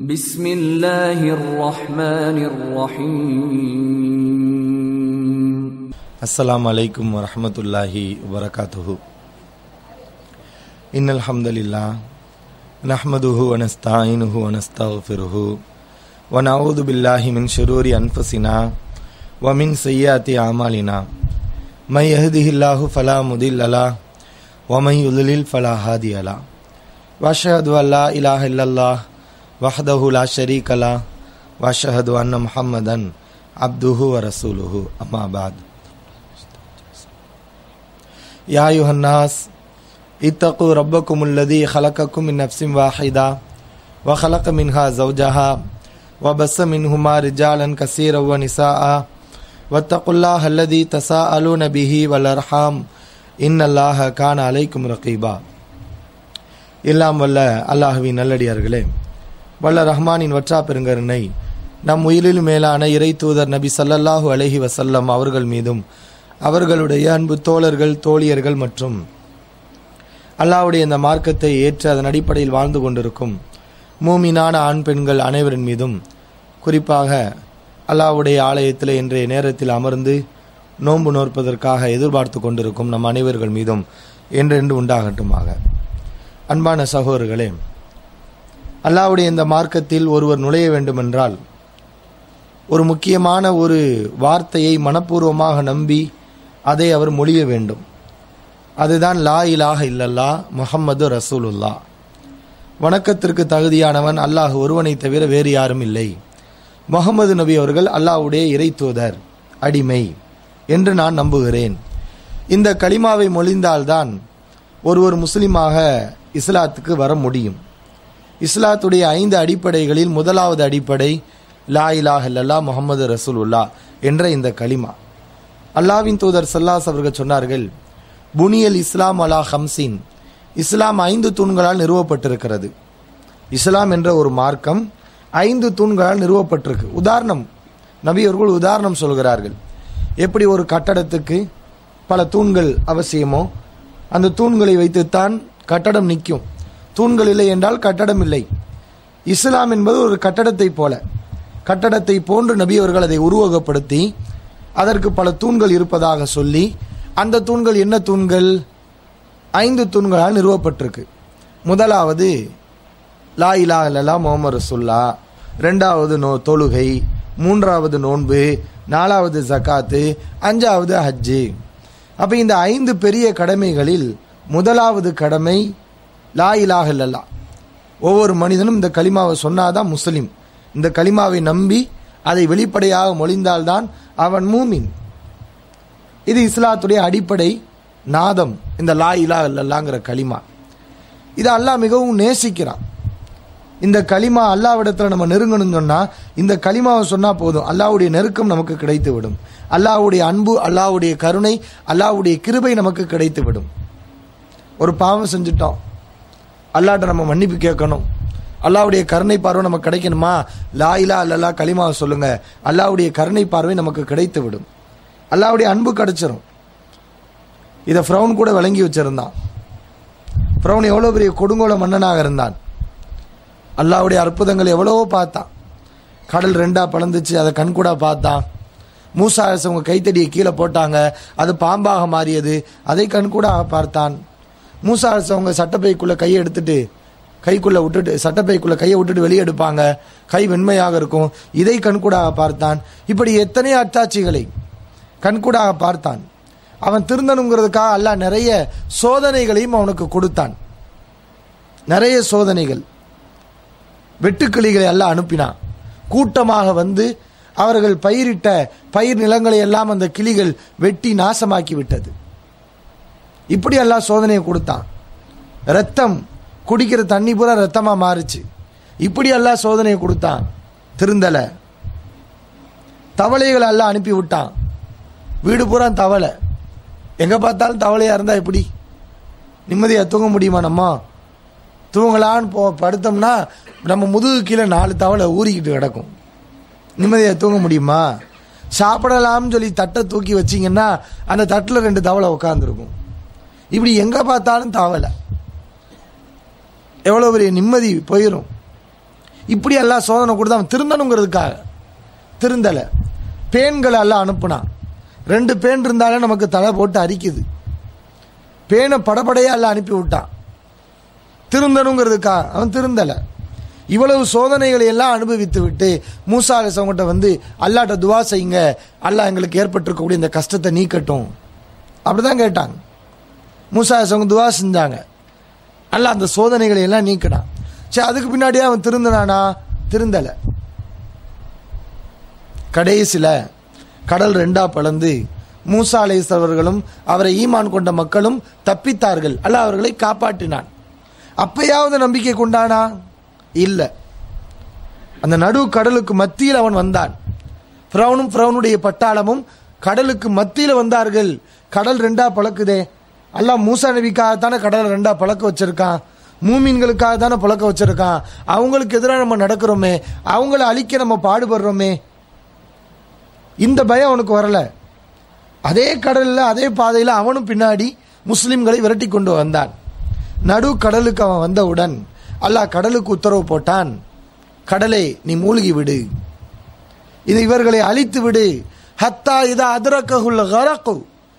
بسم الله الرحمن الرحيم السلام عليكم ورحمة الله وبركاته إن الحمد لله نحمده ونستعينه ونستغفره ونعوذ بالله من شرور أنفسنا ومن سيئات أعمالنا من يهده الله فلا مضل له ومن يضلل فلا هادي له وأشهد أن لا إله إلا الله وحده لا شريك له وأشهد أن محمدا عبده ورسوله أما بعد يا أيها الناس اتقوا ربكم الذي خلقكم من نفس واحدة وخلق منها زوجها وبس منهما رجالا كثيرا ونساء واتقوا الله الذي تساءلون به والأرحام إن الله كان عليكم رقيبا எல்லாம் வல்ல அல்லாஹுவின் நல்லடியார்களே வல்ல ரஹ்மானின் வற்றா பெருங்கருணை நம் உயிரில் மேலான இறை தூதர் நபி சல்லல்லாஹு அலைஹி வசல்லம் அவர்கள் மீதும் அவர்களுடைய அன்பு தோழர்கள் தோழியர்கள் மற்றும் அல்லாஹ்வுடைய இந்த மார்க்கத்தை ஏற்று அதன் அடிப்படையில் வாழ்ந்து கொண்டிருக்கும் மூமினான ஆண் பெண்கள் அனைவரின் மீதும் குறிப்பாக அல்லாஹ்வுடைய ஆலயத்தில் இன்றைய நேரத்தில் அமர்ந்து நோன்பு நோற்பதற்காக எதிர்பார்த்து கொண்டிருக்கும் நம் அனைவர்கள் மீதும் என்றென்று உண்டாகட்டுமாக அன்பான சகோதரர்களே அல்லாஹ்வுடைய இந்த மார்க்கத்தில் ஒருவர் நுழைய வேண்டுமென்றால் ஒரு முக்கியமான ஒரு வார்த்தையை மனப்பூர்வமாக நம்பி அதை அவர் மொழிய வேண்டும் அதுதான் லா இலாஹ இல்லல்லா முஹம்மது ரசூலுல்லா வணக்கத்திற்கு தகுதியானவன் அல்லாஹ் ஒருவனை தவிர வேறு யாரும் இல்லை முகமது நபி அவர்கள் அல்லாஹ்வுடைய இறை தூதர் அடிமை என்று நான் நம்புகிறேன் இந்த கலிமாவை மொழிந்தால்தான் ஒருவர் முஸ்லிமாக இஸ்லாத்துக்கு வர முடியும் இஸ்லாத்துடைய ஐந்து அடிப்படைகளில் முதலாவது அடிப்படை லா இலாஹ் இல்லல்லா முகமது ரசூலுல்லா என்ற இந்த கலிமா அல்லாவின் தூதர் சல்லாஸ் அவர்கள் சொன்னார்கள் புனியல் இஸ்லாம் அலா ஹம்சீன் இஸ்லாம் ஐந்து தூண்களால் நிறுவப்பட்டிருக்கிறது இஸ்லாம் என்ற ஒரு மார்க்கம் ஐந்து தூண்களால் நிறுவப்பட்டிருக்கு உதாரணம் நபி அவர்கள் உதாரணம் சொல்கிறார்கள் எப்படி ஒரு கட்டடத்துக்கு பல தூண்கள் அவசியமோ அந்த தூண்களை வைத்துத்தான் கட்டடம் நிற்கும் தூண்கள் இல்லை என்றால் கட்டடம் இல்லை இஸ்லாம் என்பது ஒரு கட்டடத்தை போல கட்டடத்தை போன்று நபி அவர்கள் அதை உருவகப்படுத்தி அதற்கு பல தூண்கள் இருப்பதாக சொல்லி அந்த தூண்கள் என்ன தூண்கள் ஐந்து தூண்களால் நிறுவப்பட்டிருக்கு முதலாவது லா இலா இல்லலா முகமது ரசுல்லா ரெண்டாவது நோ தொழுகை மூன்றாவது நோன்பு நாலாவது ஜக்காத்து அஞ்சாவது ஹஜ்ஜு அப்போ இந்த ஐந்து பெரிய கடமைகளில் முதலாவது கடமை லா இலாஹ இல்லல்லா ஒவ்வொரு மனிதனும் இந்த கலிமாவை சொன்னாதான் முஸ்லிம் இந்த கலிமாவை நம்பி அதை வெளிப்படையாக மொழிந்தால்தான் அவன் மூமின் இது இஸ்லாத்துடைய அடிப்படை நாதம் இந்த லா இலா இல்லல்லாங்கிற களிமா இதை அல்லாஹ் மிகவும் நேசிக்கிறான் இந்த களிமா அல்லாவிடத்தில் நம்ம நெருங்கணும்னு சொன்னால் இந்த களிமாவை சொன்னால் போதும் அல்லாவுடைய நெருக்கம் நமக்கு கிடைத்து விடும் அல்லாவுடைய அன்பு அல்லாவுடைய கருணை அல்லாவுடைய கிருபை நமக்கு கிடைத்து விடும் ஒரு பாவம் செஞ்சுட்டோம் அல்லாட்ட நம்ம மன்னிப்பு கேட்கணும் அல்லாவுடைய கருணை பார்வை நமக்கு கிடைக்கணுமா லா இலா அல்லல்லா களிமாவை சொல்லுங்க அல்லாவுடைய கருணை பார்வை நமக்கு கிடைத்து விடும் அல்லாவுடைய அன்பு கிடைச்சிரும் இதை ஃப்ரௌன் கூட விளங்கி வச்சிருந்தான் ஃப்ரௌன் எவ்வளோ பெரிய கொடுங்கோல மன்னனாக இருந்தான் அல்லாவுடைய அற்புதங்கள் எவ்வளவோ பார்த்தான் கடல் ரெண்டா பழந்துச்சு அதை கண்கூடா பார்த்தான் மூசா அரசவங்க கைத்தடியை கீழே போட்டாங்க அது பாம்பாக மாறியது அதை கண்கூடா பார்த்தான் மூசா அரசவங்க சட்டப்பைக்குள்ளே கையை எடுத்துட்டு கைக்குள்ளே விட்டுட்டு சட்டப்பைக்குள்ளே கையை விட்டுட்டு வெளியே எடுப்பாங்க கை வெண்மையாக இருக்கும் இதை கண்கூடாக பார்த்தான் இப்படி எத்தனை அத்தாட்சிகளை கண்கூடாக பார்த்தான் அவன் திருந்தணுங்கிறதுக்காக அல்ல நிறைய சோதனைகளையும் அவனுக்கு கொடுத்தான் நிறைய சோதனைகள் வெட்டுக்கிளிகளை எல்லாம் அனுப்பினான் கூட்டமாக வந்து அவர்கள் பயிரிட்ட பயிர் நிலங்களை எல்லாம் அந்த கிளிகள் வெட்டி நாசமாக்கி விட்டது இப்படி எல்லாம் சோதனையை கொடுத்தான் ரத்தம் குடிக்கிற தண்ணி பூரா ரத்தமா மாறுச்சு இப்படி எல்லாம் சோதனையை கொடுத்தான் திருந்தலை தவளைகளை எல்லாம் அனுப்பி விட்டான் வீடு பூரா தவளை எங்கே பார்த்தாலும் தவளையாக இருந்தால் எப்படி நிம்மதியாக தூங்க முடியுமா நம்ம தூங்கலான்னு போ படுத்தோம்னா நம்ம முதுகு கீழே நாலு தவளை ஊறிக்கிட்டு கிடக்கும் நிம்மதியாக தூங்க முடியுமா சாப்பிடலாம்னு சொல்லி தட்டை தூக்கி வச்சிங்கன்னா அந்த தட்டில் ரெண்டு தவளை உட்காந்துருக்கும் இப்படி எங்கே பார்த்தாலும் தவளை எவ்வளோ பெரிய நிம்மதி போயிடும் இப்படி எல்லாம் சோதனை கொடுத்து அவன் திருந்தணுங்கிறதுக்காக திருந்தலை பேன்களை எல்லாம் அனுப்புனான் ரெண்டு பேன் இருந்தாலே நமக்கு தலை போட்டு அரிக்குது பேனை படபடையா எல்லாம் அனுப்பி விட்டான் திருந்தணுங்கிறதுக்காக அவன் திருந்தலை இவ்வளவு சோதனைகளை எல்லாம் அனுபவித்து விட்டு மூசா அலிசவங்கிட்ட வந்து அல்லாட்ட துவா செய்யுங்க அல்லாஹ் எங்களுக்கு ஏற்பட்டிருக்கக்கூடிய இந்த கஷ்டத்தை நீக்கட்டும் அப்படிதான் கேட்டாங்க மூசா அலிசவங்க துவா செஞ்சாங்க அல்லாஹ் அந்த சோதனைகளை எல்லாம் நீக்கினான் சரி அதுக்கு பின்னாடியே அவன் திருந்தினானா திருந்தலை கடைசியில் கடல் ரெண்டா பிளந்து மூசா அலைசவர்களும் அவரை ஈமான் கொண்ட மக்களும் தப்பித்தார்கள் அல்லாஹ் அவர்களை காப்பாற்றினான் அப்பயாவது நம்பிக்கை கொண்டானா இல்லை அந்த நடு கடலுக்கு மத்தியில் அவன் வந்தான் ஃப்ரௌனும் ஃப்ரௌனுடைய பட்டாளமும் கடலுக்கு மத்தியில் வந்தார்கள் கடல் ரெண்டா பழக்குதே அல்லாஹ் மூசா நபிக்காகத்தானே கடல் ரெண்டா பழக்க வச்சிருக்கான் மூமீன்களுக்காக தானே பழக்க வச்சிருக்கான் அவங்களுக்கு எதிராக நம்ம நடக்கிறோமே அவங்கள அழிக்க நம்ம பாடுபடுறோமே இந்த பயம் அவனுக்கு வரல அதே கடல்ல அதே பாதையில் அவனும் பின்னாடி முஸ்லிம்களை விரட்டி கொண்டு வந்தான் நடு கடலுக்கு அவன் வந்தவுடன் அல்லாஹ் கடலுக்கு உத்தரவு போட்டான் கடலே நீ மூழ்கி விடு இது இவர்களை அழித்து விடு ஹத்தா இதா அதிரக்ககுள்ள கரக்கு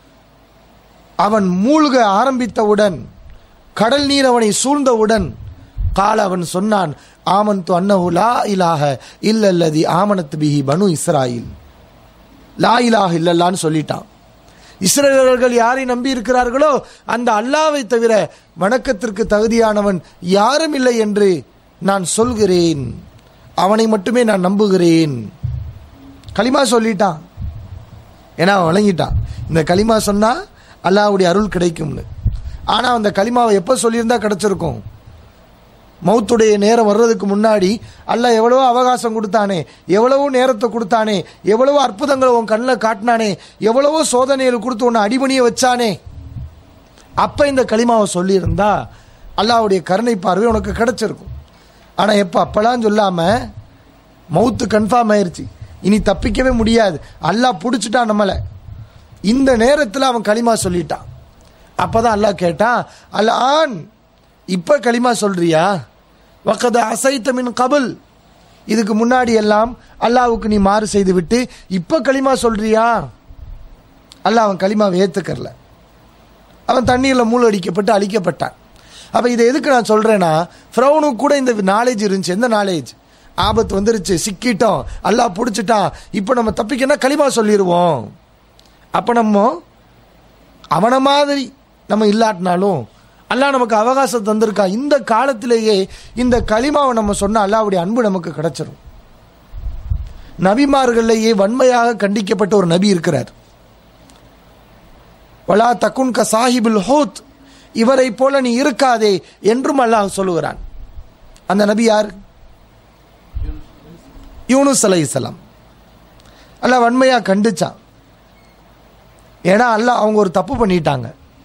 அவன் மூழ்க ஆரம்பித்தவுடன் கடல் நீர் அவனை சூழ்ந்தவுடன் கால அவன் சொன்னான் ஆமன் து அன்னஹு லா இலாஹ இல்லல்லதி ஆமனத் பிஹி பனு இஸ்ராயில் லா இலாஹ இல்லல்லான்னு சொல்லிட்டான் இஸ்ரேலர்கள் யாரை நம்பி இருக்கிறார்களோ அந்த அல்லாவை தவிர வணக்கத்திற்கு தகுதியானவன் யாரும் இல்லை என்று நான் சொல்கிறேன் அவனை மட்டுமே நான் நம்புகிறேன் களிமா சொல்லிட்டான் ஏன்னா அவன் வழங்கிட்டான் இந்த களிமா சொன்னா அல்லாஹ்வுடைய அருள் கிடைக்கும்னு ஆனால் அந்த களிமாவை எப்போ சொல்லியிருந்தா கிடைச்சிருக்கும் மௌத்துடைய நேரம் வர்றதுக்கு முன்னாடி அல்லாஹ் எவ்வளவோ அவகாசம் கொடுத்தானே எவ்வளவோ நேரத்தை கொடுத்தானே எவ்வளவோ அற்புதங்களை உன் கண்ணில் காட்டினானே எவ்வளவோ சோதனைகள் கொடுத்து உன்னை அடிபணிய வச்சானே அப்போ இந்த களிமாவை சொல்லியிருந்தா அல்லாஹ்வுடைய கருணை பார்வை உனக்கு கிடைச்சிருக்கும் ஆனால் எப்போ அப்போலாம் சொல்லாமல் மவுத்து கன்ஃபார்ம் ஆயிருச்சு இனி தப்பிக்கவே முடியாது அல்லாஹ் பிடிச்சிட்டான் நம்மளை இந்த நேரத்தில் அவன் களிமா சொல்லிட்டான் அப்பதான் அல்லாஹ் கேட்டான் அல்ல ஆண் இப்போ களிமா சொல்றியா வக்கத அசைத்த மின் கபுல் இதுக்கு முன்னாடி எல்லாம் அல்லாவுக்கு நீ மாறு செய்து விட்டு இப்போ களிமா சொல்றியா அல்லாஹ் அவன் களிமாவை ஏத்துக்கறல அவன் தண்ணீரில் மூழ்கடிக்கப்பட்டு அழிக்கப்பட்டான் அப்போ இதை எதுக்கு நான் சொல்கிறேன்னா ஃப்ரௌனுக்கு கூட இந்த நாலேஜ் இருந்துச்சு எந்த நாலேஜ் ஆபத்து வந்துருச்சு சிக்கிட்டோம் அல்லாஹ் பிடிச்சிட்டான் இப்போ நம்ம தப்பிக்கன்னா களிமா சொல்லிடுவோம் அப்போ நம்ம அவனை மாதிரி நம்ம இல்லாட்டினாலும் அல்லாஹ் நமக்கு அவகாசம் தந்திருக்கா இந்த காலத்திலேயே இந்த களிமாவை நம்ம சொன்ன அல்லாவுடைய அன்பு நமக்கு கிடைச்சிரும் நபிமார்களையே வன்மையாக கண்டிக்கப்பட்ட ஒரு நபி இருக்கிறார் வலா தக்குன் க சாஹிபுல் ஹோத் இவரை போல நீ இருக்காதே என்றும் அல்லாஹ் சொல்லுகிறான் அந்த நபி யார் யூனுஸ் அலைஹிஸ்ஸலாம் அல்லாஹ் வன்மையாக கண்டிச்சான் ஏன்னா அல்லாஹ் அவங்க ஒரு தப்பு பண்ணிட்டாங்க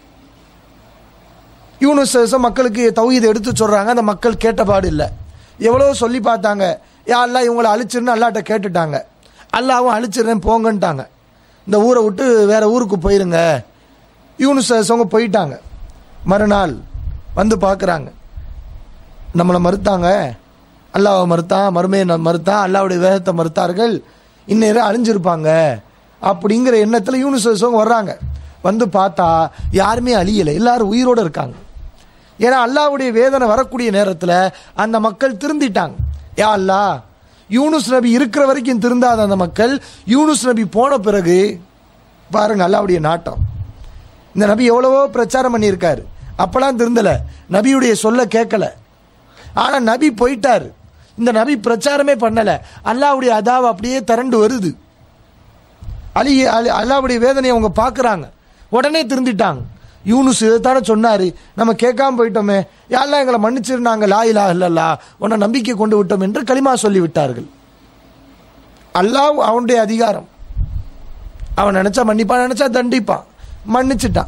யூனுஸ் மக்களுக்கு தௌஹீதை எடுத்து சொல்றாங்க அந்த மக்கள் கேட்டபாடு இல்லை எவ்வளோ சொல்லி பார்த்தாங்க யா அல்லாஹ் இவங்களை அழிச்சிருன்னு அல்லாட்ட கேட்டுட்டாங்க அல்லாவும் அழிச்சிடுறேன் போங்கன்ட்டாங்க இந்த ஊரை விட்டு வேற ஊருக்கு போயிருங்க யூனுஸ் அவங்க போயிட்டாங்க மறுநாள் வந்து பார்க்குறாங்க நம்மளை மறுத்தாங்க அல்லாவை மறுத்தான் மறுமையை மறுத்தான் அல்லாவுடைய வேகத்தை மறுத்தார்கள் இந்நேரம் அழிஞ்சிருப்பாங்க அப்படிங்கிற எண்ணத்தில் யூனுஸ் அவங்க வர்றாங்க வந்து பார்த்தா யாருமே அழியலை எல்லாரும் உயிரோடு இருக்காங்க ஏன்னா அல்லாவுடைய வேதனை வரக்கூடிய நேரத்தில் அந்த மக்கள் திருந்திட்டாங்க யா அல்லா யூனுஸ் நபி இருக்கிற வரைக்கும் திருந்தாத அந்த மக்கள் யூனுஸ் நபி போன பிறகு பாருங்க அல்லாவுடைய நாட்டம் இந்த நபி எவ்வளவோ பிரச்சாரம் பண்ணியிருக்காரு அப்பெல்லாம் திருந்தலை நபியுடைய சொல்ல கேட்கல ஆனால் நபி போயிட்டார் இந்த நபி பிரச்சாரமே பண்ணலை அல்லாவுடைய அதாவை அப்படியே திரண்டு வருது அலி அலி அல்லாவுடைய வேதனையை அவங்க பார்க்குறாங்க உடனே திருந்திட்டாங்க யூனுஸ் இதைத்தானே சொன்னார் நம்ம கேட்காம போயிட்டோமே யாரெல்லாம் எங்களை மன்னிச்சிருந்தாங்க லா இலா இல்லல்லா உன்னை நம்பிக்கை கொண்டு விட்டோம் என்று களிமா சொல்லி விட்டார்கள் அல்லாஹ் அவனுடைய அதிகாரம் அவன் நினைச்சா மன்னிப்பான் நினைச்சா தண்டிப்பான் மன்னிச்சிட்டான்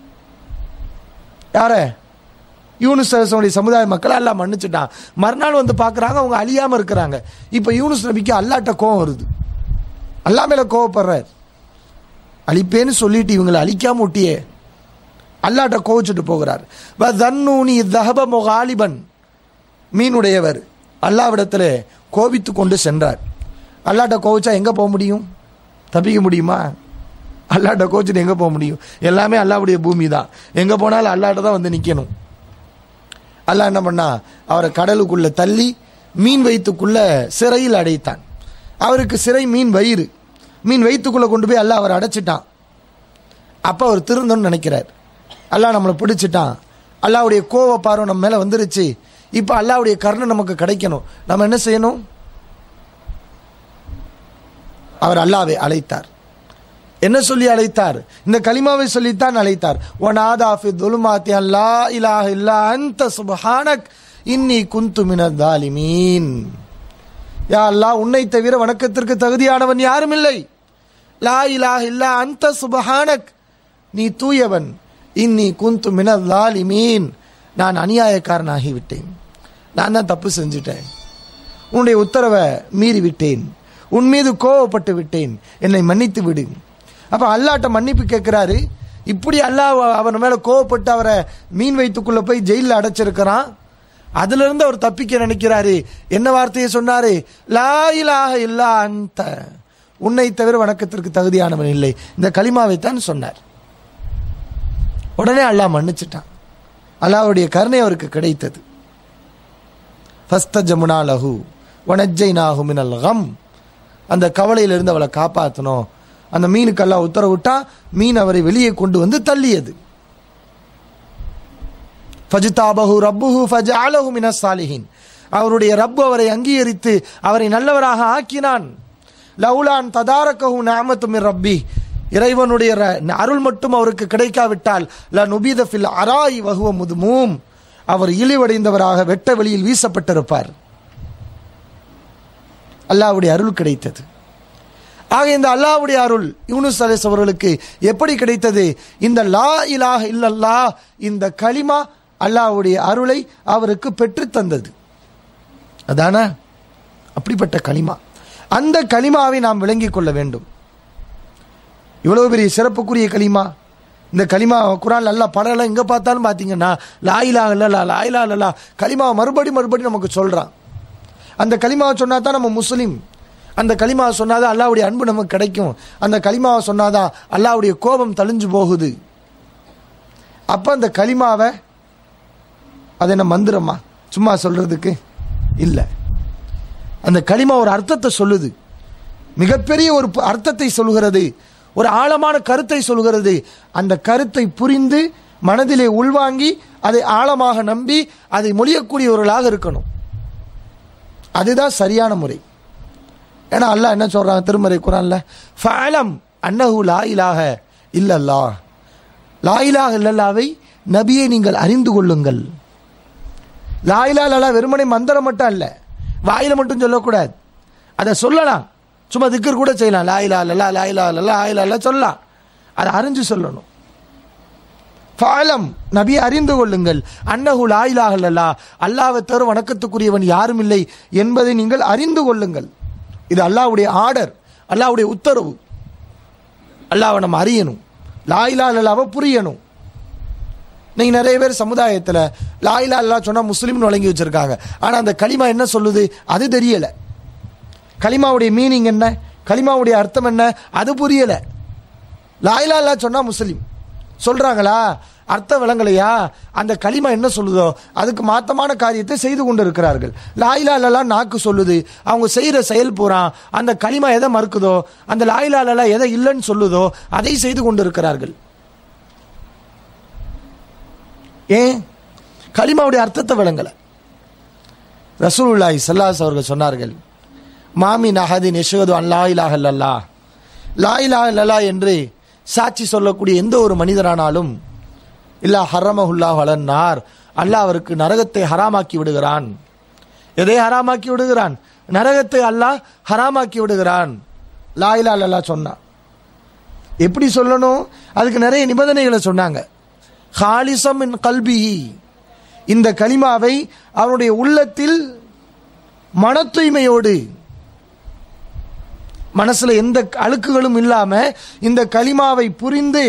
யார யூனுஸ் அரசனுடைய சமுதாய மக்கள் எல்லாம் மன்னிச்சிட்டான் மறுநாள் வந்து பார்க்குறாங்க அவங்க அழியாமல் இருக்கிறாங்க இப்போ யூனுஸ் நபிக்கு அல்லாட்ட கோவம் வருது அல்லா மேலே கோவப்படுறார் அழிப்பேன்னு சொல்லிட்டு இவங்களை அழிக்காம விட்டியே அல்லாட்ட கோவிச்சுட்டு போகிறார் தன்னூனி தஹப முகாலிபன் மீனுடையவர் அல்லாவிடத்தில் கோபித்து கொண்டு சென்றார் அல்லாட்ட கோவிச்சா எங்கே போக முடியும் தப்பிக்க முடியுமா அல்லாட்ட கோச்சிட்டு எங்கே போக முடியும் எல்லாமே அல்லாவுடைய பூமி தான் எங்கே போனாலும் அல்லாட்ட தான் வந்து நிற்கணும் அல்லாஹ் என்ன பண்ணா அவரை கடலுக்குள்ள தள்ளி மீன் வயிற்றுக்குள்ள சிறையில் அடைத்தான் அவருக்கு சிறை மீன் வயிறு மீன் வயிற்றுக்குள்ள கொண்டு போய் அல்லாஹ் அவர் அடைச்சிட்டான் அப்போ அவர் திருந்தோன்னு நினைக்கிறார் அல்லாஹ் நம்மளை பிடிச்சிட்டான் அல்லாவுடைய கோவ பார்வை நம்ம மேலே வந்துருச்சு இப்போ அல்லாவுடைய கருணை நமக்கு கிடைக்கணும் நம்ம என்ன செய்யணும் அவர் அல்லாவை அழைத்தார் என்ன சொல்லி அழைத்தார் இந்த கலிமாவை சொல்லித்தான் அழைத்தார் ஒனாதா ஃபி துலுமாத்தி அல்லா இலாஹ இல்லா அன்த சுப்ஹானக் இன்னி குந்து மினத் தாலிமீன் யா அல்லாஹ் உன்னை தவிர வணக்கத்திற்கு தகுதியானவன் யாரும் இல்லை லா இலாஹ இல்லா அன்த சுப்ஹானக் நீ தூயவன் இன்னி குந்து மினத் தாலிமீன் நான் அநியாயக்காரனாகி விட்டேன் நான் தான் தப்பு செஞ்சுட்டேன் உன்னுடைய உத்தரவை மீறி விட்டேன் உன் மீது கோவப்பட்டு விட்டேன் என்னை மன்னித்து விடு அப்ப அல்லாட்ட மன்னிப்பு கேட்கிறாரு இப்படி அல்லாஹ் அவன் மேல கோவப்பட்டு அவரை மீன் வைத்துக்குள்ள போய் ஜெயிலில் அடைச்சிருக்கிறான் அதுல இருந்து அவர் தப்பிக்க நினைக்கிறாரு என்ன வார்த்தையை சொன்னாரு லா இலாஹ இல்லா அந்த உன்னை தவிர வணக்கத்திற்கு தகுதியானவன் இல்லை இந்த களிமாவைத்தான் சொன்னார் உடனே அல்லாஹ் மன்னிச்சிட்டான் அல்லாவுடைய கருணை அவருக்கு கிடைத்தது ஃபஸ்த ஜமுனா லஹு வனஜை நாகு மினல் கம் அந்த கவலையிலிருந்து அவளை காப்பாற்றணும் அந்த மீனுக்கெல்லாம் உத்தரவிட்டா மீன் அவரை வெளியே கொண்டு வந்து தள்ளியது ஃபஜிதாபஹு ரப்புஹு ஃபஜஅலஹு மினஸ் சாலிஹின் அவருடைய ரப்பு அவரை அங்கீகரித்து அவரை நல்லவராக ஆக்கினான் லவுலான் ததாரக்கஹு நிஅமத்து மின் ரப்பி இறைவனுடைய ர- அருள் மட்டும் அவருக்கு கிடைக்காவிட்டால் ல நுபீத ஃபில் அராய் வகுவ முதுமூம் அவர் இழிவடைந்தவராக வெட்ட வெளியில் வீசப்பட்டிருப்பார் அல்லாஹ்வுடைய அருள் கிடைத்தது ஆக இந்த அல்லாஹ்வுடைய அருள் யூனுஸ் அலைஸ் அவர்களுக்கு எப்படி கிடைத்தது இந்த லா இலாஹ இல்லல்லா இந்த களிமா அல்லாஹ்வுடைய அருளை அவருக்கு பெற்றுத் தந்தது அதானே அப்படிப்பட்ட களிமா அந்த களிமாவை நாம் விளங்கிக் கொள்ள வேண்டும் இவ்வளவு பெரிய சிறப்புக்குரிய களிமா இந்த களிமா குரான் நல்லா படம் எங்க பார்த்தாலும் பார்த்தீங்கன்னா லாயிலா இல்லலா லாயிலா இல்லலா களிமாவை மறுபடி மறுபடி நமக்கு சொல்றான் அந்த களிமாவை சொன்னா தான் நம்ம முஸ்லீம் அந்த களிமாவை சொன்னாதான் அல்லாவுடைய அன்பு நமக்கு கிடைக்கும் அந்த களிமாவை சொன்னாதான் அல்லாவுடைய கோபம் தழிஞ்சு போகுது அப்ப அந்த களிமாவை அது என்ன மந்திரமா சும்மா சொல்றதுக்கு இல்லை அந்த களிமா ஒரு அர்த்தத்தை சொல்லுது மிகப்பெரிய ஒரு ப- அர்த்தத்தை சொல்கிறது ஒரு ஆழமான கருத்தை சொல்கிறது அந்த கருத்தை புரிந்து மனதிலே உள்வாங்கி அதை ஆழமாக நம்பி அதை மொழியக்கூடியவர்களாக இருக்கணும் அதுதான் சரியான முறை ஏன்னா அல்லாஹ் என்ன சொல்றாங்க திருமறை குரான்ல ஃபஅலம் அன்னஹு லா இலாஹ இல்லல்லாஹ் லா இலாஹ இல்லல்லாவை நபியை நீங்கள் அறிந்து கொள்ளுங்கள் லா இலாஹ இல்லல்லாஹ் வெறுமனே மந்திரம் மட்டும் அல்ல வாயில மட்டும் சொல்லக்கூடாது அதை சொல்லலாம் சும்மா திக்கர் கூட செய்யலாம் லா இலாஹ இல்லல்லாஹ் லா இலாஹ இல்லல்லாஹ் லா இலாஹ இல்லல்லாஹ் சொல்லலாம் அதை அறிஞ்சு சொல்லணும் ஃபாலம் நபி அறிந்து கொள்ளுங்கள் அன்னஹு லா இலாஹ இல்லல்லாஹ் அல்லாஹ்வை தவிர வணக்கத்துக்குரியவன் யாரும் இல்லை என்பதை நீங்கள் அறிந்து கொள்ளுங்கள் இது அல்லாஹ்வுடைய ஆர்டர் அல்லாஹ்வுடைய உத்தரவு அல்லாஹ்வை நம்ம அறியணும் லா இலாஹ இல்லல்லாஹ்வை புரியணும் நீங்க நிறைய பேர் சமுதாயத்தில் லா இலாஹ இல்லல்லாஹ் சொன்னா முஸ்லீம்னு வழங்கி வச்சிருக்காங்க ஆனா அந்த களிமா என்ன சொல்லுது அது தெரியல களிமாவுடைய மீனிங் என்ன களிமாவுடைய அர்த்தம் என்ன அது புரியல லாயிலா இல்லா சொன்னா முஸ்லீம் சொல்றாங்களா அர்த்தம் விளங்கலையா அந்த களிமா என்ன சொல்லுதோ அதுக்கு மாத்தமான காரியத்தை செய்து கொண்டு இருக்கிறார்கள் லாயிலா இல்லா நாக்கு சொல்லுது அவங்க செய்யற செயல் பூரா அந்த களிமா எதை மறுக்குதோ அந்த லாயிலா இல்லா எதை இல்லைன்னு சொல்லுதோ அதை செய்து கொண்டு இருக்கிறார்கள் ஏன் களிமாவுடைய அர்த்தத்தை விளங்கல ரசூலுல்லாஹி ஸல்லல்லாஹு அவர்கள் சொன்னார்கள் மாமி நஹதின் யஷ்ஹது அன் லா இலாஹ இல்லல்லாஹ் லா இலாஹ இல்லல்லாஹ் என்று சாட்சி சொல்லக்கூடிய எந்த ஒரு மனிதரானாலும் இல்லா ஹரமஹுல்லாஹ் அலன்னார் அல்லாஹ் அவருக்கு நரகத்தை ஹராமாக்கி விடுகிறான் எதை ஹராமாக்கி விடுகிறான் நரகத்தை அல்லாஹ் ஹராமாக்கி விடுகிறான் லா இலாஹ இல்லல்லாஹ் சொன்னான் எப்படி சொல்லணும் அதுக்கு நிறைய நிபந்தனைகளை சொன்னாங்க ஹாலிசம் இன் கல்பிஹி இந்த கலிமாவை அவனுடைய உள்ளத்தில் மன தூய்மையோடு மனசுல எந்த அழுக்குகளும் இல்லாம இந்த கலிமாவை புரிந்து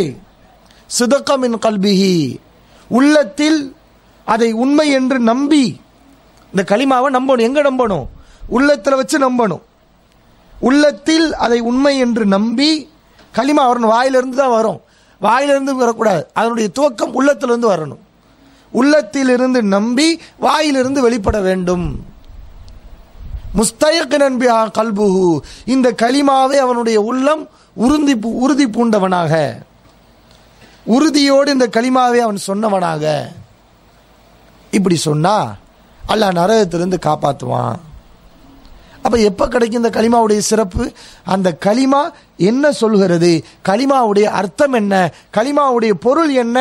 சிதக்கமின் கல்பிஹி உள்ளத்தில் அதை உண்மை என்று நம்பி இந்த களிமாவை நம்பணும் எங்க நம்பணும் உள்ளத்துல வச்சு நம்பணும் உள்ளத்தில் அதை உண்மை என்று நம்பி களிமா வரணும் வாயிலிருந்து தான் வரும் வாயிலிருந்து வரக்கூடாது அதனுடைய துவக்கம் உள்ளத்திலிருந்து வரணும் உள்ளத்திலிருந்து நம்பி வாயிலிருந்து வெளிப்பட வேண்டும் முஸ்தயக்கனன் பிஹா கல்புஹு இந்த களிமாவை அவனுடைய உள்ளம் உறுதி பூ- உறுதி பூண்டவனாக உறுதியோடு இந்த களிமாவை அவன் சொன்னவனாக இப்படி சொன்னா அல்லாஹ் நரகத்திலிருந்து காப்பாற்றுவான் அப்ப எப்ப கிடைக்கும் இந்த களிமாவுடைய சிறப்பு அந்த களிமா என்ன சொல்கிறது களிமாவுடைய அர்த்தம் என்ன களிமாவுடைய பொருள் என்ன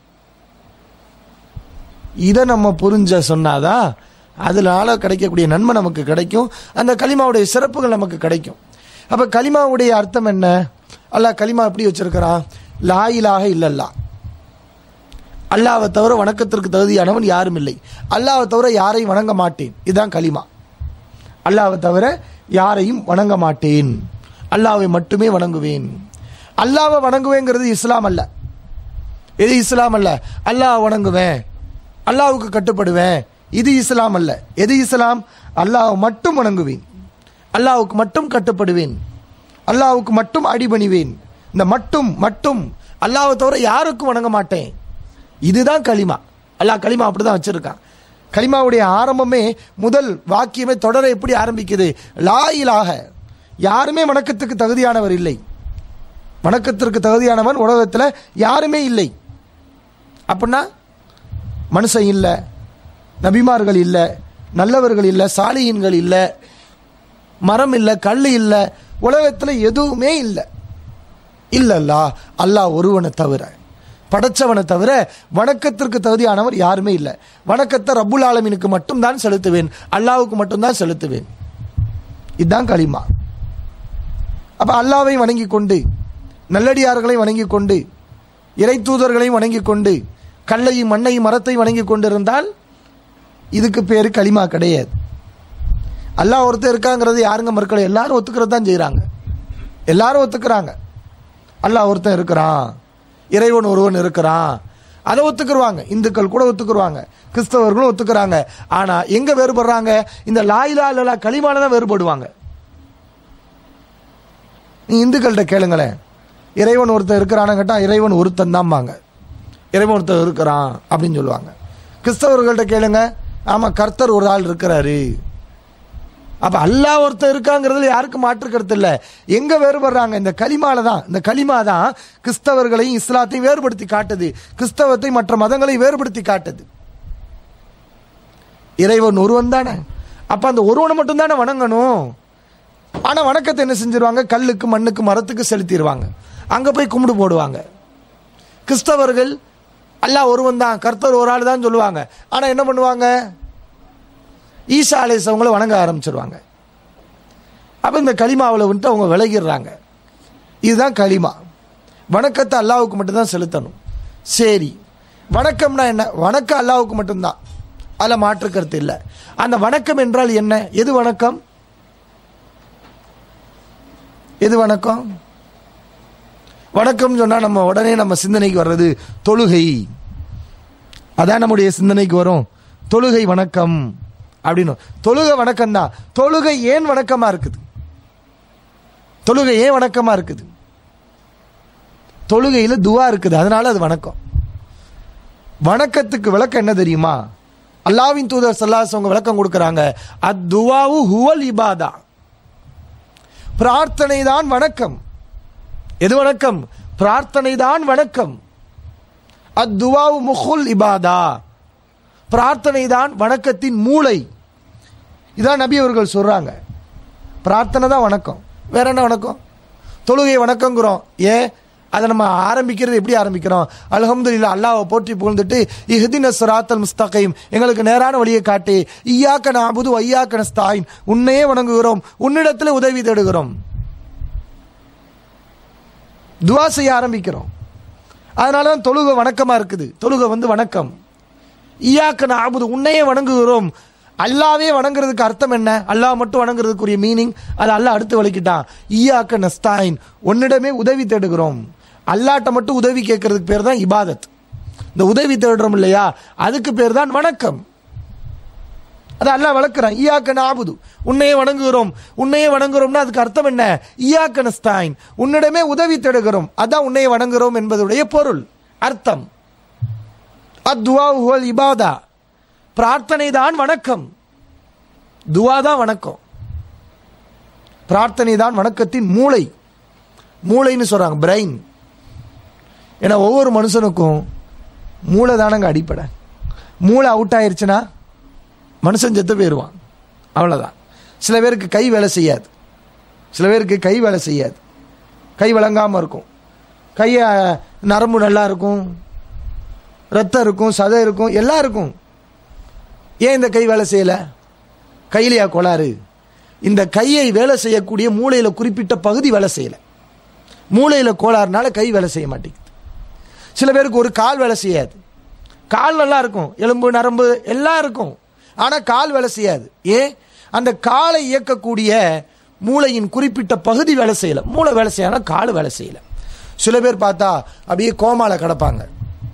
இதை நம்ம புரிஞ்ச சொன்னாதான் அதனால கிடைக்கக்கூடிய நன்மை நமக்கு கிடைக்கும் அந்த களிமாவுடைய சிறப்புகள் நமக்கு கிடைக்கும் அப்ப களிமாவுடைய அர்த்தம் என்ன அல்லாஹ் களிமா எப்படி வச்சிருக்கிறான் லாயிலாக இல்லல்லா அல்லாவை தவிர வணக்கத்திற்கு தகுதியானவன் யாரும் இல்லை அல்லாவை தவிர யாரையும் வணங்க மாட்டேன் இதுதான் களிமா அல்லாவை தவிர யாரையும் வணங்க மாட்டேன் அல்லாவை மட்டுமே வணங்குவேன் அல்லாவை வணங்குவேங்கிறது இஸ்லாம் அல்ல இது இஸ்லாம் அல்ல அல்லாஹ் வணங்குவேன் அல்லாஹ்வுக்கு கட்டுப்படுவேன் இது இஸ்லாம் அல்ல எது இஸ்லாம் அல்லாஹ் மட்டும் வணங்குவேன் அல்லாஹ்வுக்கு மட்டும் கட்டுப்படுவேன் அல்லாஹ்வுக்கு மட்டும் அடிபணிவேன் இந்த மட்டும் மட்டும் அல்லாஹ்வை தவிர யாருக்கும் வணங்க மாட்டேன் இதுதான் களிமா அல்லாஹ் களிமா அப்படிதான் வச்சிருக்கான் களிமாவுடைய ஆரம்பமே முதல் வாக்கியமே தொடர எப்படி ஆரம்பிக்குது லாயிலாக யாருமே வணக்கத்துக்கு தகுதியானவர் இல்லை வணக்கத்திற்கு தகுதியானவன் உலகத்தில் யாருமே இல்லை அப்படின்னா மனுஷன் இல்லை நபிமார்கள் இல்லை நல்லவர்கள் இல்லை சாலியின்கள் இல்லை மரம் இல்லை கல் இல்லை உலகத்தில் எதுவுமே இல்லை இல்லல்லா அல்லாஹ் ஒருவனை தவிர படைச்சவனை தவிர வணக்கத்திற்கு தகுதியானவர் யாருமே இல்லை வணக்கத்தை ரப்புல் ஆலமீனுக்கு மட்டும்தான் செலுத்துவேன் அல்லாஹ்வுக்கு மட்டும்தான் செலுத்துவேன் இதுதான் களிமா அப்ப அல்லாவை வணங்கி கொண்டு நல்லடியார்களை வணங்கி கொண்டு இறை தூதர்களையும் வணங்கி கொண்டு கல்லையும் மண்ணையும் மரத்தையும் வணங்கி கொண்டிருந்தால் இதுக்கு பேரு களிமா கிடையாது அல்லாஹ் ஒருத்தர் இருக்காங்கிறது யாருங்க மறுக்கல எல்லாரும் ஒத்துக்கிறது தான் செய்கிறாங்க எல்லாரும் ஒத்துக்கிறாங்க அல்லாஹ் ஒருத்தன் இருக்கிறான் இறைவன் ஒருவன் இருக்கிறான் அதை ஒத்துக்குருவாங்க இந்துக்கள் கூட ஒத்துக்குருவாங்க கிறிஸ்தவர்களும் ஒத்துக்கிறாங்க ஆனா எங்க வேறுபடுறாங்க இந்த லாயிலா இல்லலா களிமால தான் வேறுபடுவாங்க நீ இந்துக்கள்கிட்ட கேளுங்களேன் இறைவன் ஒருத்தன் இருக்கிறான்னு கேட்டா இறைவன் ஒருத்தன் தான்பாங்க இறைவன் ஒருத்தன் இருக்கிறான் அப்படின்னு சொல்லுவாங்க கிறிஸ்தவர்கள்ட்ட கேளுங்க ஆமா கர்த்தர் ஒரு ஆள் இருக்கிறாரு அப்ப அல்லாஹ் ஒருத்தன் இருக்காங்கிறதுல யாருக்கும் மாற்று கருத்து இல்ல எங்க வேறுபடுறாங்க இந்த களிமால தான் இந்த களிமா தான் கிறிஸ்தவர்களையும் இஸ்லாத்தையும் வேறுபடுத்தி காட்டுது கிறிஸ்தவத்தை மற்ற மதங்களை வேறுபடுத்தி காட்டுது இறைவன் ஒருவன் தானே அப்ப அந்த ஒருவனை மட்டும் தானே வணங்கணும் ஆனா வணக்கத்தை என்ன செஞ்சிருவாங்க கல்லுக்கு மண்ணுக்கு மரத்துக்கு செலுத்திடுவாங்க அங்க போய் கும்பிடு போடுவாங்க கிறிஸ்தவர்கள் அல்லாஹ் ஒருவன் தான் கர்த்தர் ஒரு ஆள் தான் சொல்லுவாங்க ஆனா என்ன பண்ணுவாங்க ஈசா அலேசவங்களை வணங்க ஆரம்பிச்சிருவாங்க அப்ப இந்த களிமாவில் வந்துட்டு அவங்க விலகிடுறாங்க இதுதான் களிமா வணக்கத்தை அல்லாவுக்கு மட்டும்தான் செலுத்தணும் சரி வணக்கம்னா என்ன வணக்கம் அல்லாவுக்கு மட்டும்தான் அதில் மாற்று கருத்து இல்லை அந்த வணக்கம் என்றால் என்ன எது வணக்கம் எது வணக்கம் வணக்கம் சொன்னா நம்ம உடனே நம்ம சிந்தனைக்கு வர்றது தொழுகை அதான் நம்முடைய சிந்தனைக்கு வரும் தொழுகை வணக்கம் அப்படின்னு தொழுகை வணக்கம் தான் தொழுகை ஏன் வணக்கமா இருக்குது தொழுகை ஏன் வணக்கமா இருக்குது தொழுகையில துவா இருக்குது அதனால அது வணக்கம் வணக்கத்துக்கு விளக்கம் என்ன தெரியுமா அல்லாவின் தூதர் சல்லாஸ் அவங்க விளக்கம் கொடுக்கறாங்க அத்துவாவு ஹுவல் இபாதா பிரார்த்தனை தான் வணக்கம் எது வணக்கம் பிரார்த்தனை தான் வணக்கம் அத்துவாவு முகுல் இபாதா பிரார்த்தனை தான் வணக்கத்தின் மூளை இதான் நபி அவர்கள் சொல்றாங்க பிரார்த்தனை தான் வணக்கம் வேற என்ன வணக்கம் தொழுகை வணக்கங்கிறோம் ஏன் அதை நம்ம ஆரம்பிக்கிறது எப்படி ஆரம்பிக்கிறோம் அல்ஹம்துலில்லாஹ் அல்லாஹ்வை போற்றி புகழ்ந்துட்டு இஹ்தின சிராத்தல் முஸ்தகைம் எங்களுக்கு நேரான வழியை காட்டி ஈயாக்க நாபுது ஐயாக்க நஸ்தாயின் உன்னையே வணங்குகிறோம் உன்னிடத்தில் உதவி தேடுகிறோம் துவா செய்ய ஆரம்பிக்கிறோம் அதனால தான் தொழுகை வணக்கமா இருக்குது தொழுகை வந்து வணக்கம் ஈயாக்க நாபுது உன்னையே வணங்குகிறோம் அல்லாவே வணங்குறதுக்கு அர்த்தம் என்ன அல்லாஹ் மட்டும் வணங்குறதுக்குரிய மீனிங் அது அல்லாஹ் அடுத்து வலிக்கிட்டான் ஈயாக்க நஸ்தாயின் உன்னிடமே உதவி தேடுகிறோம் அல்லாட்ட மட்டும் உதவி கேட்கறதுக்கு பேர் தான் இபாதத் இந்த உதவி தேடுறோம் இல்லையா அதுக்கு பேர் தான் வணக்கம் அதை அல்லாஹ் வளர்க்குறான் ஈயாக்க நாபுது உன்னையே வணங்குகிறோம் உன்னையே வணங்குகிறோம்னா அதுக்கு அர்த்தம் என்ன ஈயாக்க நஸ்தாயின் உன்னிடமே உதவி தேடுகிறோம் அதான் உன்னையே வணங்குகிறோம் என்பதுடைய பொருள் அர்த்தம் அத்வா ஹுவல் இபாதா பிரார்த்தனை தான் வணக்கம் துவா தான் வணக்கம் பிரார்த்தனை தான் வணக்கத்தின் மூளை மூளைன்னு சொல்றாங்க பிரெயின் ஏன்னா ஒவ்வொரு மனுஷனுக்கும் மூளை தானங்க அடிப்படை மூளை அவுட் ஆயிருச்சுன்னா மனுஷன் செத்து போயிடுவான் அவ்வளோதான் சில பேருக்கு கை வேலை செய்யாது சில பேருக்கு கை வேலை செய்யாது கை விளங்காமல் இருக்கும் கையை நரம்பு நல்லா இருக்கும் ரத்தம் இருக்கும் சதை இருக்கும் எல்லாம் இருக்கும் ஏன் இந்த கை வேலை செய்யலை கையிலையா கோளாறு இந்த கையை வேலை செய்யக்கூடிய மூளையில் குறிப்பிட்ட பகுதி வேலை செய்யலை மூளையில் கோளாறுனால கை வேலை செய்ய மாட்டேங்குது சில பேருக்கு ஒரு கால் வேலை செய்யாது கால் நல்லா இருக்கும் எலும்பு நரம்பு எல்லாம் இருக்கும் ஆனால் கால் வேலை செய்யாது ஏன் அந்த காலை இயக்கக்கூடிய மூளையின் குறிப்பிட்ட பகுதி வேலை செய்யலை மூளை வேலை செய்யல கால் வேலை செய்யலை சில பேர் பார்த்தா அப்படியே கோமால கிடப்பாங்க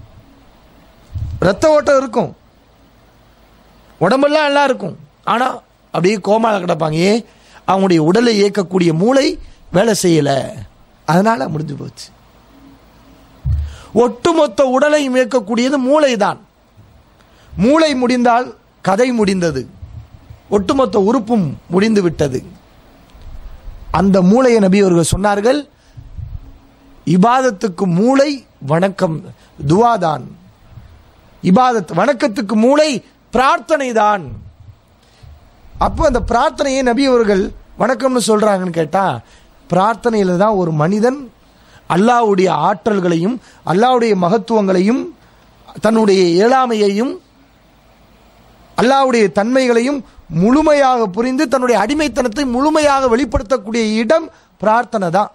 ரத்த ஓட்டம் இருக்கும் உடம்பெல்லாம் நல்லா இருக்கும் ஆனால் அப்படியே கோமால கிடப்பாங்க ஏன் அவங்களுடைய உடலை இயக்கக்கூடிய மூளை வேலை செய்யலை அதனால முடிஞ்சு போச்சு ஒட்டுமொத்த உடலை இயக்கக்கூடியது மூளை தான் மூளை முடிந்தால் கதை முடிந்தது ஒட்டுமொத்த உறுப்பும் முடிந்து விட்டது அந்த மூளையை நபி அவர்கள் சொன்னார்கள் இபாதத்துக்கு மூளை வணக்கம் துவாதான் இபாதத் வணக்கத்துக்கு மூளை பிரார்த்தனை தான் அப்போ அந்த பிரார்த்தனையை நபி அவர்கள் வணக்கம்னு சொல்றாங்கன்னு கேட்டா பிரார்த்தனையில தான் ஒரு மனிதன் அல்லாஹ்வுடைய ஆற்றல்களையும் அல்லாஹ்வுடைய மகத்துவங்களையும் தன்னுடைய இயலாமையையும் அல்லாஹ்வுடைய தன்மைகளையும் முழுமையாக புரிந்து தன்னுடைய அடிமைத்தனத்தை முழுமையாக வெளிப்படுத்தக்கூடிய இடம் பிரார்த்தனை தான்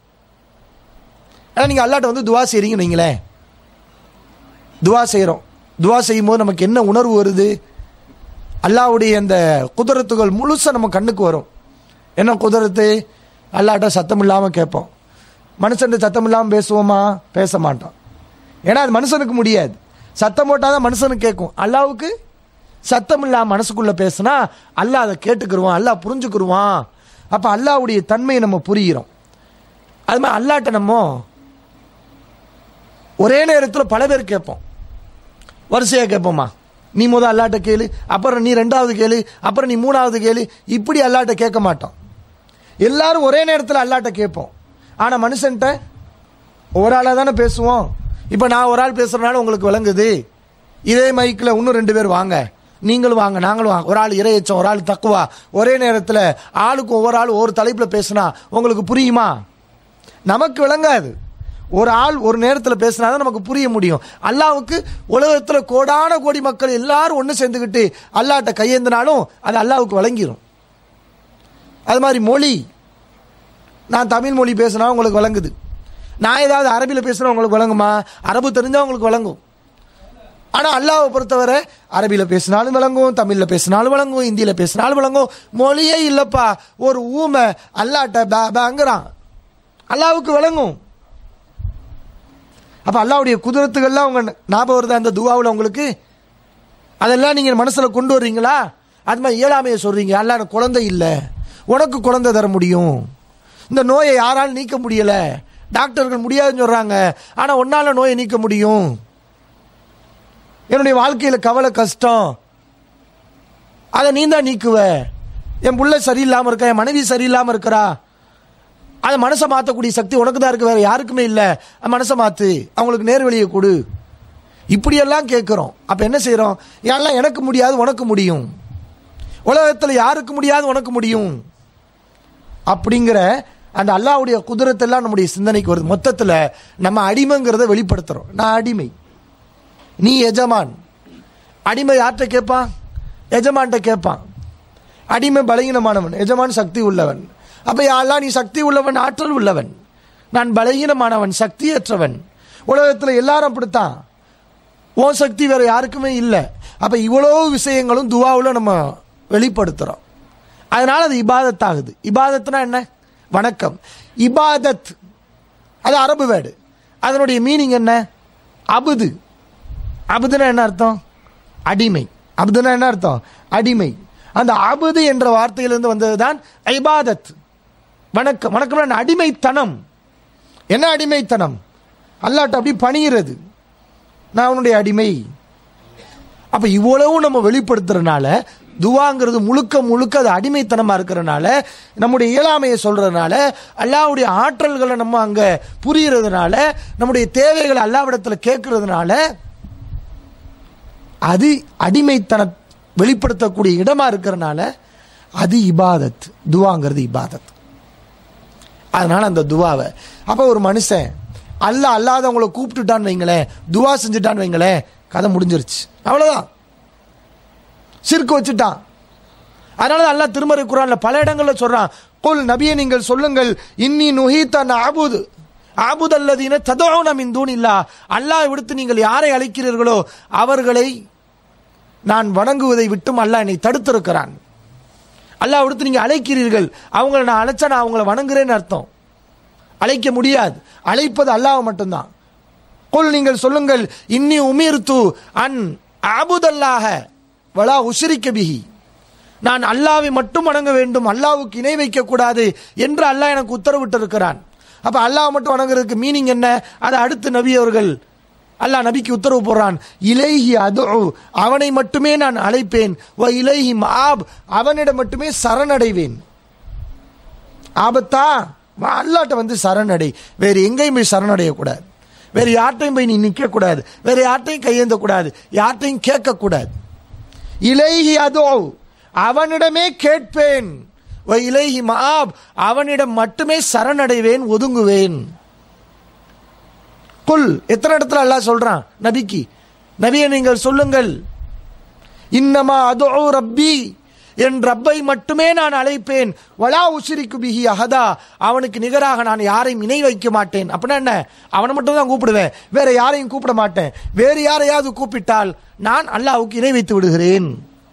ஏன்னா நீங்கள் அல்லாட்ட வந்து துவா செய்கிறீங்கன்னு வைங்களேன் துவா செய்கிறோம் துவா செய்யும் போது நமக்கு என்ன உணர்வு வருது அல்லாவுடைய அந்த குதிரத்துகள் முழுசாக நம்ம கண்ணுக்கு வரும் என்ன குதிரத்து அல்லாட்ட சத்தம் இல்லாமல் கேட்போம் மனுஷன் சத்தம் இல்லாமல் பேசுவோமா பேச மாட்டோம் ஏன்னா அது மனுஷனுக்கு முடியாது சத்தம் போட்டால் தான் மனுஷனுக்கு கேட்கும் அல்லாவுக்கு சத்தம் இல்லாமல் மனசுக்குள்ளே பேசுனா அல்லாஹ் அதை கேட்டுக்கிருவான் அல்லாஹ் புரிஞ்சுக்கிருவான் அப்போ அல்லாவுடைய தன்மையை நம்ம புரிகிறோம் அது மாதிரி அல்லாட்ட நம்ம ஒரே நேரத்தில் பல பேர் கேட்போம் வரிசையாக கேட்போமா நீ முத அல்லாட்ட கேளு அப்புறம் நீ ரெண்டாவது கேளு அப்புறம் நீ மூணாவது கேளு இப்படி அல்லாட்ட கேட்க மாட்டோம் எல்லாரும் ஒரே நேரத்தில் அல்லாட்ட கேட்போம் ஆனால் மனுஷன்ட்ட ஒரு ஆளாக தானே பேசுவோம் இப்போ நான் ஒரு ஆள் பேசுகிறனால உங்களுக்கு விளங்குது இதே மைக்கில் இன்னும் ரெண்டு பேர் வாங்க நீங்களும் வாங்க நாங்களும் வாங்க ஒரு ஆள் இறையச்சம் ஒரு ஆள் தக்குவா ஒரே நேரத்தில் ஆளுக்கு ஒவ்வொரு ஆள் ஒரு தலைப்பில் பேசுனா உங்களுக்கு புரியுமா நமக்கு விளங்காது ஒரு ஆள் ஒரு நேரத்தில் பேசினா தான் நமக்கு புரிய முடியும் அல்லாவுக்கு உலகத்தில் கோடான கோடி மக்கள் எல்லாரும் ஒன்று சேர்ந்துக்கிட்டு அல்லாட்ட கையேந்தினாலும் அது அல்லாவுக்கு விளங்கிரும் அது மாதிரி மொழி நான் தமிழ் மொழி பேசினா உங்களுக்கு விளங்குது நான் ஏதாவது அரபியில் பேசுனா உங்களுக்கு விளங்குமா அரபு தெரிஞ்சால் உங்களுக்கு விளங்கும் ஆனால் அல்லாவை பொறுத்தவரை அரபியில் பேசினாலும் விளங்கும் தமிழில் பேசினாலும் விளங்கும் இந்தியில் பேசினாலும் விளங்கும் மொழியே இல்லைப்பா ஒரு ஊமை அல்லாட்ட பே பேங்கிறான் அல்லாவுக்கு விளங்கும் அப்போ அல்லாவுடைய குதிரத்துகள்லாம் உங்க ஞாபகம் வருதா அந்த துவாவில் உங்களுக்கு அதெல்லாம் நீங்கள் மனசில் கொண்டு வர்றீங்களா அது மாதிரி இயலாமையை சொல்கிறீங்க அல்ல எனக்கு குழந்தை இல்லை உனக்கு குழந்தை தர முடியும் இந்த நோயை யாராலும் நீக்க முடியலை டாக்டர்கள் முடியாதுன்னு சொல்கிறாங்க ஆனால் உன்னால் நோயை நீக்க முடியும் என்னுடைய வாழ்க்கையில் கவலை கஷ்டம் அதை நீ தான் நீக்குவ என் புள்ள சரியில்லாமல் இருக்கா என் மனைவி சரியில்லாமல் இருக்கிறா அதை மனசை மாற்றக்கூடிய சக்தி உனக்கு தான் இருக்கு வேற யாருக்குமே இல்லை மனசை மாற்று அவங்களுக்கு நேர்வழியை கொடு இப்படியெல்லாம் கேட்குறோம் அப்போ என்ன செய்கிறோம் யாரெல்லாம் எனக்கு முடியாது உனக்கு முடியும் உலகத்தில் யாருக்கு முடியாது உனக்கு முடியும் அப்படிங்கிற அந்த அல்லாவுடைய குதிரத்தெல்லாம் நம்முடைய சிந்தனைக்கு வருது மொத்தத்தில் நம்ம அடிமைங்கிறத வெளிப்படுத்துகிறோம் நான் அடிமை நீ எஜமான் அடிமை யார்கிட்ட கேட்பான் எஜமான்கிட்ட கேட்பான் அடிமை பலகீனமானவன் எஜமான் சக்தி உள்ளவன் அப்போ யாரெல்லாம் நீ சக்தி உள்ளவன் ஆற்றல் உள்ளவன் நான் பலகீனமானவன் சக்தியற்றவன் உலகத்தில் எல்லாரும் அப்படித்தான் ஓ சக்தி வேற யாருக்குமே இல்லை அப்போ இவ்வளோ விஷயங்களும் துவாவில் நம்ம வெளிப்படுத்துகிறோம் அதனால் அது இபாதத் ஆகுது இபாதத்னா என்ன வணக்கம் இபாதத் அது அரபு வேர்டு அதனுடைய மீனிங் என்ன அபுது அபுதுனா என்ன அர்த்தம் அடிமை அபுதுனா என்ன அர்த்தம் அடிமை அந்த அபுது என்ற வார்த்தையிலிருந்து வந்ததுதான் ஐபாதத் வணக்கம் வணக்கம் அடிமைத்தனம் என்ன அடிமைத்தனம் அல்லாட்ட அப்படி பணிகிறது நான் உன்னுடைய அடிமை அப்ப இவ்வளவு நம்ம வெளிப்படுத்துறதுனால துவாங்கிறது முழுக்க முழுக்க அது அடிமைத்தனமா இருக்கிறதுனால நம்முடைய இயலாமையை சொல்றதுனால அல்லாவுடைய ஆற்றல்களை நம்ம அங்க புரியறதுனால நம்முடைய தேவைகளை அல்லாவிடத்துல கேட்கறதுனால அது அடிமைத்தன வெளிப்படுத்தக்கூடிய இடமா இருக்கிறதுனால அது இபாதத் துவாங்கிறது இபாதத் அதனால அந்த துவாவை அப்ப ஒரு மனுஷன் அல்ல அல்லாதவங்களை கூப்பிட்டுட்டான்னு வைங்களேன் துவா செஞ்சுட்டான்னு வைங்களேன் கதை முடிஞ்சிருச்சு அவ்வளவுதான் சிறுக்கு வச்சுட்டான் அதனால தான் அல்லாஹ் திருமறை குரான்ல பல இடங்கள்ல சொல்றான் கொல் நபியை நீங்கள் சொல்லுங்கள் இன்னி நுஹீத்தன் ஆபுது ஆபுத் அல்லதீன ததோன மின் தூணில்லா அல்லாஹ் விடுத்து நீங்கள் யாரை அழைக்கிறீர்களோ அவர்களை நான் வணங்குவதை விட்டும் அல்லாஹ் என்னை தடுத்திருக்கிறான் அல்லாஹ் விடுத்து நீங்க அழைக்கிறீர்கள் அவங்கள நான் அழைச்சா நான் அவங்கள வணங்குறேன்னு அர்த்தம் அழைக்க முடியாது அழைப்பது அல்லாஹ் மட்டும்தான் கொல் நீங்கள் சொல்லுங்கள் இன்னி உமீர்த்து அன் அபுதல்லாக வலா உஷரிக்க பிஹி நான் அல்லாவை மட்டும் வணங்க வேண்டும் அல்லாவுக்கு இணை வைக்க கூடாது என்று அல்லாஹ் எனக்கு உத்தரவிட்டிருக்கிறான் அப்ப அல்லாஹ் மட்டும் வணங்குறதுக்கு மீனிங் என்ன அதை அடுத்து நபி அவர்கள் அல்லாஹ் நபிக்கு உத்தரவு போடுறான் இலைஹி அது அவனை மட்டுமே நான் அழைப்பேன் வ இலைஹி மாப் அவனிடம் மட்டுமே சரணடைவேன் ஆபத்தா வா, அல்லாட்ட வந்து சரணடை வேறு எங்கேயும் போய் சரணடையக்கூடாது வேறு யார்ட்டையும் போய் நீ நிற்க கூடாது வேறு யார்ட்டையும் கையேந்த கூடாது யார்ட்டையும் கேட்கக்கூடாது இலைஹி அதோ அவனிடமே கேட்பேன் வ இலைஹி மாப் அவனிடம் மட்டுமே சரணடைவேன் ஒதுங்குவேன் குல் எத்தனை இடத்துல அல்லாஹ் சொல்றான் நபிக்கு நபியை நீங்கள் சொல்லுங்கள் இன்னமா அதோ ரப்பி என் ரப்பை மட்டுமே நான் அழைப்பேன் வலா உசிரிக்கு பிஹி அஹதா அவனுக்கு நிகராக நான் யாரையும் இணை வைக்க மாட்டேன் அப்படின்னா என்ன அவனை மட்டும் தான் கூப்பிடுவேன் வேற யாரையும் கூப்பிட மாட்டேன் வேறு யாரையாவது கூப்பிட்டால் நான் அல்லாஹ்வுக்கு இணை வைத்து விடுகிறேன்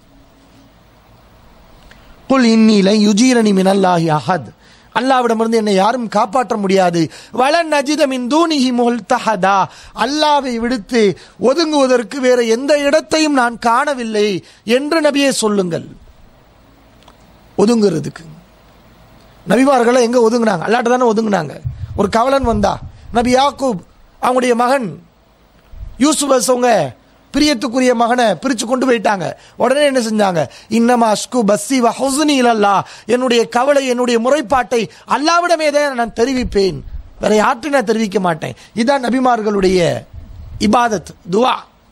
குல் இன்னில யுஜீரணி மினல்லாஹி அஹத் அல்லாவிடமிருந்து என்னை யாரும் காப்பாற்ற முடியாது வலன் நஜித மின் தூணிஹி முல்தஹதா அல்லாவை விடுத்து ஒதுங்குவதற்கு வேற எந்த இடத்தையும் நான் காணவில்லை என்று நபியே சொல்லுங்கள் ஒதுங்குறதுக்கு நபிமார்கள் எங்க ஒதுங்குனாங்க அல்லாட்ட தானே ஒதுங்குனாங்க ஒரு கவலன் வந்தா நபி யாக்கூப் அவங்களுடைய மகன் யூசுப் அவங்க பிரியத்துக்குரிய மகனை பிரிச்சு கொண்டு போயிட்டாங்க உடனே என்ன செஞ்சாங்க இன்னமா அஸ்கு பஸ்ஸி வ ஹுஸ்னி இலல்லா என்னுடைய கவலை என்னுடைய முறைப்பாட்டை அல்லாவிடமே தான் நான் தெரிவிப்பேன் வேற யார்ட்டையும் நான் தெரிவிக்க மாட்டேன் இதான் நபிமார்களுடைய இபாதத் துவா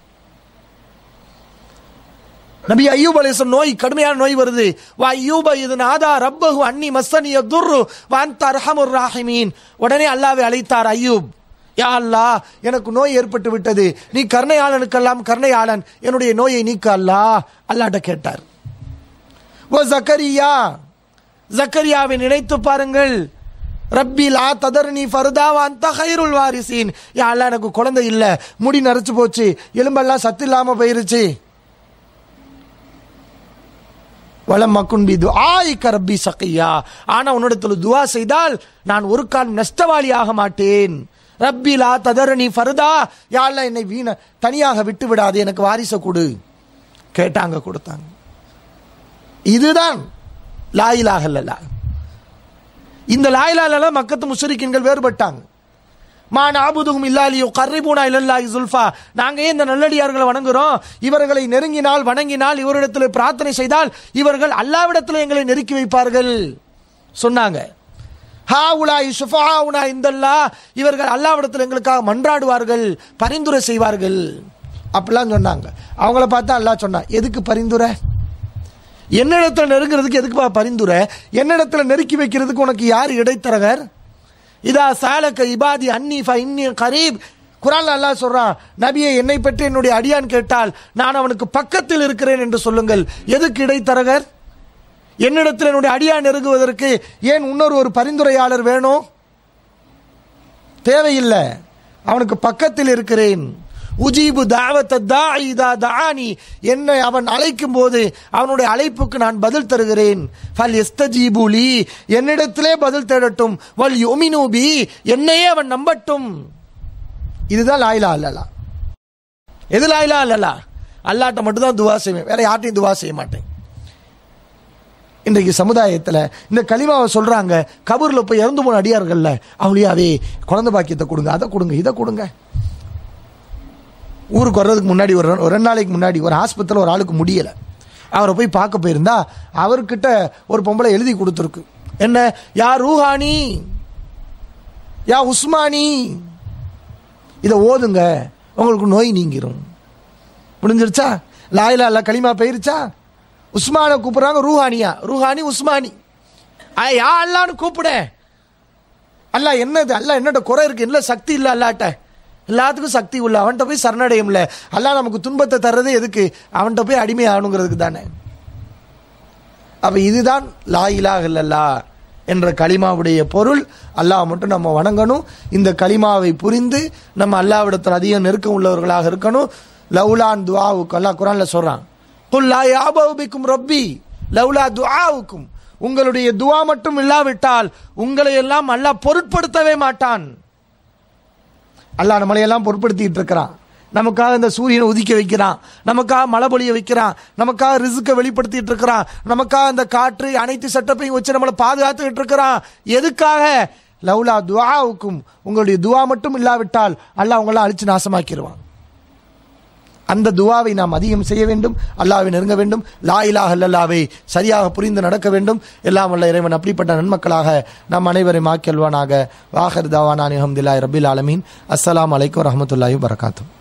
நபி ஐயூப் அலிஸ்லாம் நோய் கடுமையான நோய் வருது வா ஐயூப இது நாதா ரப்பஹு அன்னி மஸ்ஸனிய துர்ரு வான் தர்ஹமுர் ராஹிமீன் உடனே அல்லாவை அழைத்தார் ஐயூப் யா அல்லாஹ் எனக்கு நோய் ஏற்பட்டு விட்டது நீ கருணையாளனுக்கெல்லாம் கருணையாளன் என்னுடைய நோயை நீக்க அல்லாஹ் அல்லாட்ட கேட்டார் ஓ ஜக்கரியா ஜக்கரியாவை நினைத்து பாருங்கள் ரப்பி லா ததர்னி ஃபர்தாவான் தஹைருல் வாரிசீன் யா அல்லாஹ் எனக்கு குழந்தை இல்ல முடி நரைச்சு போச்சு எலும்பெல்லாம் சத்து இல்லாம போயிருச்சு வலம் மக்குன் பி துஆஇ கரப்பி சக்கையா ஆனா உன்னிடத்தில் துவா செய்தால் நான் ஒரு கால் நஷ்டவாளி ஆக மாட்டேன் ரப்பி லா ததரணி ஃபர்தா யாழ்ல என்னை வீண தனியாக விட்டு விடாது எனக்கு வாரிசை கொடு கேட்டாங்க கொடுத்தாங்க இதுதான் லாயிலாக இல்லலா இந்த லாயிலால மக்கத்து முஷரிக்கின்கள் வேறுபட்டாங்க மா நாபுதுகும் இல்லாலியோ கர்ரிபூனா இல்லல்லாஹி சுல்ஃபா நாங்க ஏன் இந்த நல்லடியார்களை வணங்குறோம் இவர்களை நெருங்கினால் வணங்கினால் இவரிடத்தில் பிரார்த்தனை செய்தால் இவர்கள் அல்லாவிடத்தில் எங்களை நெருக்கி வைப்பார்கள் சொன்னாங்க ஹா உலாய் சுஃபாவுனா இந்தல்லா இவர்கள் அல்லாவிடத்தில் எங்களுக்காக மன்றாடுவார்கள் பரிந்துரை செய்வார்கள் அப்படிலாம் சொன்னாங்க அவங்கள பார்த்தா அல்லாஹ் சொன்னான் எதுக்கு பரிந்துரை என்னிடத்துல நெருங்கிறதுக்கு எதுக்குப்பா பரிந்துரை என்னிடத்துல நெருக்கி வைக்கிறதுக்கு உனக்கு யார் இடைத்தரகர் இதா சாலக்க இபாதி அன்னி ஃப இன்னி கரீப் குரான் அல்லாஹ் சொல்றான் நபியை என்னை பற்றி என்னுடைய அடியான் கேட்டால் நான் அவனுக்கு பக்கத்தில் இருக்கிறேன் என்று சொல்லுங்கள் எதுக்கு இடைத்தரகர் என்னிடத்தில் என்னுடைய அடியான் நெருங்குவதற்கு ஏன் இன்னொரு ஒரு பரிந்துரையாளர் வேணும் தேவையில்லை அவனுக்கு பக்கத்தில் இருக்கிறேன் உஜீபு தாவத்த தாஇதா தானி என்னை அவன் அழைக்கும் போது அவனுடைய அழைப்புக்கு நான் பதில் தருகிறேன் ஃபல் எஸ்தஜீபுலி என்னிடத்திலே பதில் தேடட்டும் வல் யுமினு பி என்னையே அவன் நம்பட்டும் இதுதான் லாயிலா அல்லலா எது லாயிலா அல்லலா அல்லாட்ட மட்டும் தான் துவா செய்வேன் வேற யார்ட்டையும் துவா செய்ய மாட்டேன் இன்றைக்கு சமுதாயத்தில் இந்த கலிமாவை சொல்றாங்க கபூரில் போய் இறந்து போன அடியார்கள்ல அவளியாவே குழந்தை பாக்கியத்தை கொடுங்க அதை கொடுங்க இதை கொடுங்க ஊருக்கு வர்றதுக்கு முன்னாடி ஒரு ரெ- ஒரு ரெண்டு நாளைக்கு முன்னாடி ஒரு ஆஸ்பத்திரியில் ஒரு ஆளுக்கு முடியலை அவரை போய் பார்க்க போயிருந்தா அவர்கிட்ட ஒரு பொம்பளை எழுதி கொடுத்துருக்கு என்ன யா ரூஹானி யா உஸ்மானி இதை ஓதுங்க உங்களுக்கு நோய் நீங்கிரும் முடிஞ்சிருச்சா லாயிலா அல்ல களிமா போயிருச்சா உஸ்மானை கூப்பிடுறாங்க ரூஹானியா ரூஹானி உஸ்மானி ஆ, யா அல்லான்னு கூப்பிட அல்லாஹ் என்னது அல்லாஹ் என்னட்ட குறை இருக்கு என்ன சக்தி இல்லை அல்லாட்ட எல்லாத்துக்கும் சக்தி உள்ள அவன்கிட்ட போய் சரணடையும்ல அல்லாஹ் நமக்கு துன்பத்தை தர்றது எதுக்கு அவன்கிட்ட போய் அடிமை ஆகணுங்கிறதுக்கு தானே அப்ப இதுதான் லா இலாஹ இல்லல்லா என்ற கலிமாவுடைய பொருள் அல்லாஹ் மட்டும் நம்ம வணங்கணும் இந்த கலிமாவை புரிந்து நம்ம அல்லாவிடத்தில் அதிகம் நெருக்கம் உள்ளவர்களாக இருக்கணும் லவுலான் துஆவுக்கு அல்லாஹ் குரான்ல சொல்றான் குல் லா யாபவு பிக்கும் ரப்பி லவுலா துஆவுக்கும் உங்களுடைய துஆ மட்டும் இல்லாவிட்டால் உங்களை எல்லாம் அல்லாஹ் பொருட்படுத்தவே மாட்டான் அல்லாஹ் நம்மளையெல்லாம் பொருட்படுத்திட்டு இருக்கிறான் நமக்காக இந்த சூரியனை உதிக்க வைக்கிறான் நமக்காக மழை பொழிய வைக்கிறான் நமக்காக ரிசுக்கை வெளிப்படுத்திட்டு இருக்கிறான் நமக்காக இந்த காற்று அனைத்து செட்டப்பையும் வச்சு நம்மளை பாதுகாத்துக்கிட்டு இருக்கிறான் எதுக்காக லவ்லா துஆவுக்கும் உங்களுடைய துவா மட்டும் இல்லாவிட்டால் அல்லாஹ் உங்களை அழிச்சு நாசமாக்கிடுவான் அந்த துவாவை நாம் அதிகம் செய்ய வேண்டும் அல்லாவை நெருங்க வேண்டும் லா இலாஹ இல்லல்லாவை சரியாக புரிந்து நடக்க வேண்டும் எல்லாம் வல்ல இறைவன் அப்படிப்பட்ட நன்மக்களாக நம் அனைவரையும் ஆக்கியல்வானாக வாஹர் தாவானானி அஹமதுல்லாஹி ரபில் ஆலமீன் அஸ்ஸலாமு அலைக்கும் வரஹ்மத்துல்லாஹி வரகாத்தும்